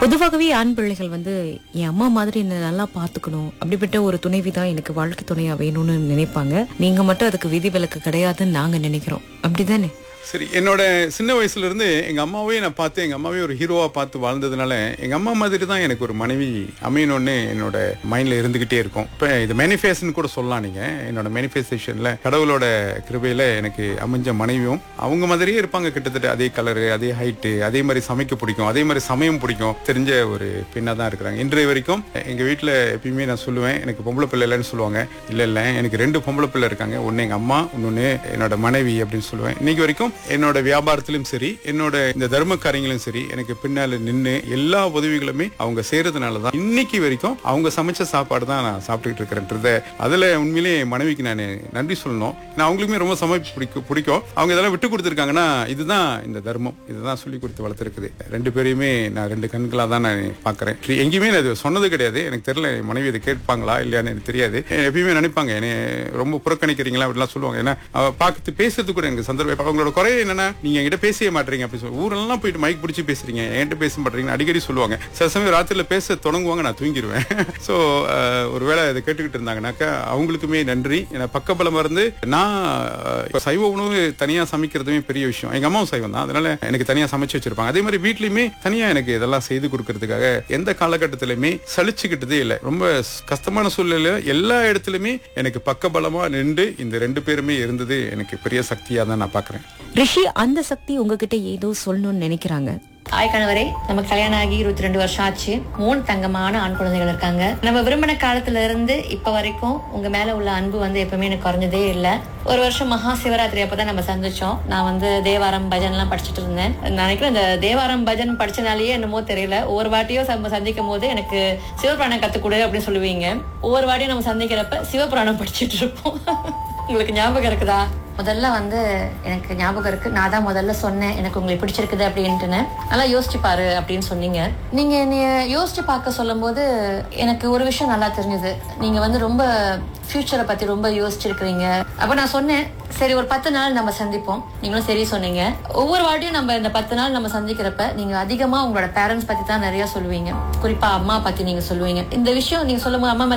பொதுவாகவே ஆண் பிள்ளைகள் வந்து என் அம்மா மாதிரி என்ன நல்லா பாத்துக்கணும் அப்படிப்பட்ட ஒரு துணைவி தான் எனக்கு வாழ்க்கை துணையா வேணும்னு நினைப்பாங்க நீங்க மட்டும் அதுக்கு விதிவிலக்கு கிடையாதுன்னு நாங்க நினைக்கிறோம் அப்படிதானே சரி என்னோட சின்ன வயசுல இருந்து எங்க அம்மாவே நான் பார்த்து எங்க அம்மாவே ஒரு ஹீரோவா பார்த்து வாழ்ந்ததுனால எங்க அம்மா மாதிரி தான் எனக்கு ஒரு மனைவி அமையணும்னு என்னோட மைண்ட்ல இருந்துகிட்டே இருக்கும் இப்ப இது மேனிஃபேஷன் கூட சொல்லலாம் நீங்க என்னோட மேனிஃபெஸ்டேஷன்ல கடவுளோட கிருபையில எனக்கு அமைஞ்ச மனைவியும் அவங்க மாதிரியே இருப்பாங்க கிட்டத்தட்ட அதே கலரு அதே ஹைட்டு அதே மாதிரி சமைக்க பிடிக்கும் அதே மாதிரி சமயம் பிடிக்கும் தெரிஞ்ச ஒரு பெண்ணா தான் இருக்கிறாங்க இன்றைய வரைக்கும் எங்க வீட்டுல எப்பயுமே நான் சொல்லுவேன் எனக்கு பொம்பளை பிள்ளை இல்லைன்னு சொல்லுவாங்க இல்ல இல்ல எனக்கு ரெண்டு பொம்பளை பிள்ளை இருக்காங்க ஒன்னு எங்க அம்மா இன்னொன்னு என்னோட மனைவி அப்படின்னு சொல்லுவேன் இன்னைக்கு வரைக்கும் என்னோட வியாபாரத்திலும் சரி என்னோட இந்த தர்ம காரியங்களும் சரி எனக்கு பின்னால நின்று எல்லா உதவிகளுமே அவங்க செய்யறதுனால தான் இன்னைக்கு வரைக்கும் அவங்க சமைச்ச சாப்பாடு தான் நான் சாப்பிட்டுக்கிட்டு இருக்கிறேன்றத அதுல உண்மையிலேயே என் மனைவிக்கு நான் நன்றி சொல்லணும் நான் அவங்களுக்குமே ரொம்ப சமைப்பு பிடிக்கும் பிடிக்கும் அவங்க இதெல்லாம் விட்டு கொடுத்துருக்காங்கன்னா இதுதான் இந்த தர்மம் இதுதான் சொல்லி கொடுத்து வளர்த்துருக்குது ரெண்டு பேரையுமே நான் ரெண்டு கண்களா தான் நான் பாக்குறேன் எங்கேயுமே நான் இது சொன்னது கிடையாது எனக்கு தெரியல என் மனைவி இதை கேட்பாங்களா இல்லையான்னு எனக்கு தெரியாது எப்பயுமே நினைப்பாங்க என்னை ரொம்ப புறக்கணிக்கிறீங்களா அப்படிலாம் சொல்லுவாங்க ஏன்னா அவ பார்த்து பேசுறது கூட எனக்கு சந்தர்ப்பம் அவங்களோட குறை என்னன்னா நீங்க என்கிட்ட பேசவே மாட்டீங்க அப்படி சொல்லி ஊரெல்லாம் போயிட்டு மைக் பிடிச்சி பேசுறீங்க என்கிட்ட பேச மாட்டீங்கன்னு அடிக்கடி சொல்லுவாங்க சில சமயம் ராத்திரில பேச தொடங்குவாங்க நான் தூங்கிடுவேன் ஸோ ஒருவேளை இதை கேட்டுக்கிட்டு இருந்தாங்கனாக்கா அவங்களுக்குமே நன்றி ஏன்னா பக்கபலமா இருந்து நான் அஹ், இப்ப சைவ உணவு தனியா சமைக்கிறதுமே பெரிய விஷயம் எங்க அம்மாவும் சைவம் தான் அதனால எனக்கு தனியா சமைச்சு வச்சிருப்பாங்க அதே மாதிரி வீட்லயுமே தனியா எனக்கு இதெல்லாம் செய்து கொடுக்கறதுக்காக எந்த காலகட்டத்திலுமே சலிச்சுக்கிட்டதே இல்லை ரொம்ப ஸ்- கஷ்டமான சூழ்நிலை எல்லா இடத்துலயுமே எனக்கு பக்கபலமா நின்று இந்த ரெண்டு பேருமே இருந்தது எனக்கு பெரிய சக்தியா தான் நான் பாக்குறேன் ரிஷி அந்த சக்தி உங்ககிட்ட ஏதோ சொல்லணும்னு நினைக்கிறாங்க ஆய் கணவரே நம்ம கல்யாணம் ஆகி இருபத்தி ரெண்டு வருஷம் ஆச்சு மூணு தங்கமான ஆண் குழந்தைகள் இருக்காங்க நம்ம விரும்பின காலத்துல இருந்து இப்ப வரைக்கும் உங்க மேல உள்ள அன்பு வந்து எப்பவுமே எனக்கு குறைஞ்சதே இல்ல ஒரு வருஷம் மகா சிவராத்திரி அப்பதான் நம்ம சந்திச்சோம் நான் வந்து தேவாரம் பஜன் எல்லாம் படிச்சுட்டு இருந்தேன் நான் நினைக்கிறேன் இந்த தேவாரம் பஜன் படிச்சனாலேயே என்னமோ தெரியல ஒவ்வொரு வாட்டியும் நம்ம சந்திக்கும் போது எனக்கு சிவபுராணம் கத்துக்கொடு அப்படின்னு சொல்லுவீங்க ஒவ்வொரு வாட்டியும் நம்ம சந்திக்கிறப்ப சிவபுராணம் படிச்சுட்டு இருப்போம் உங்களுக்கு ஞாபகம் இருக்குதா முதல்ல வந்து எனக்கு ஞாபகம் இருக்கு நான் தான் முதல்ல சொன்னேன் எனக்கு உங்களுக்கு பிடிச்சிருக்குது அப்படின்ட்டுன்னு நல்லா யோசிச்சு பாரு அப்படின்னு சொன்னீங்க நீங்க என்னைய யோசிச்சு பார்க்க சொல்லும்போது எனக்கு ஒரு விஷயம் நல்லா தெரிஞ்சது நீங்க வந்து ரொம்ப ஃபியூச்சரை பத்தி ரொம்ப யோசிச்சிருக்கிறீங்க அப்ப நான் சொன்னேன் சரி ஒரு பத்து நாள் நம்ம சந்திப்போம் நீங்களும் சரி சொன்னீங்க ஒவ்வொரு வாட்டியும் நம்ம இந்த பத்து நாள் நம்ம சந்திக்கிறப்ப நீங்க அதிகமா உங்களோட பேரண்ட்ஸ் பத்தி தான் நிறைய சொல்லுவீங்க குறிப்பா அம்மா பத்தி நீங்க சொல்லுவீங்க இந்த விஷயம் நீங்க சொல்லும்போது அம்மா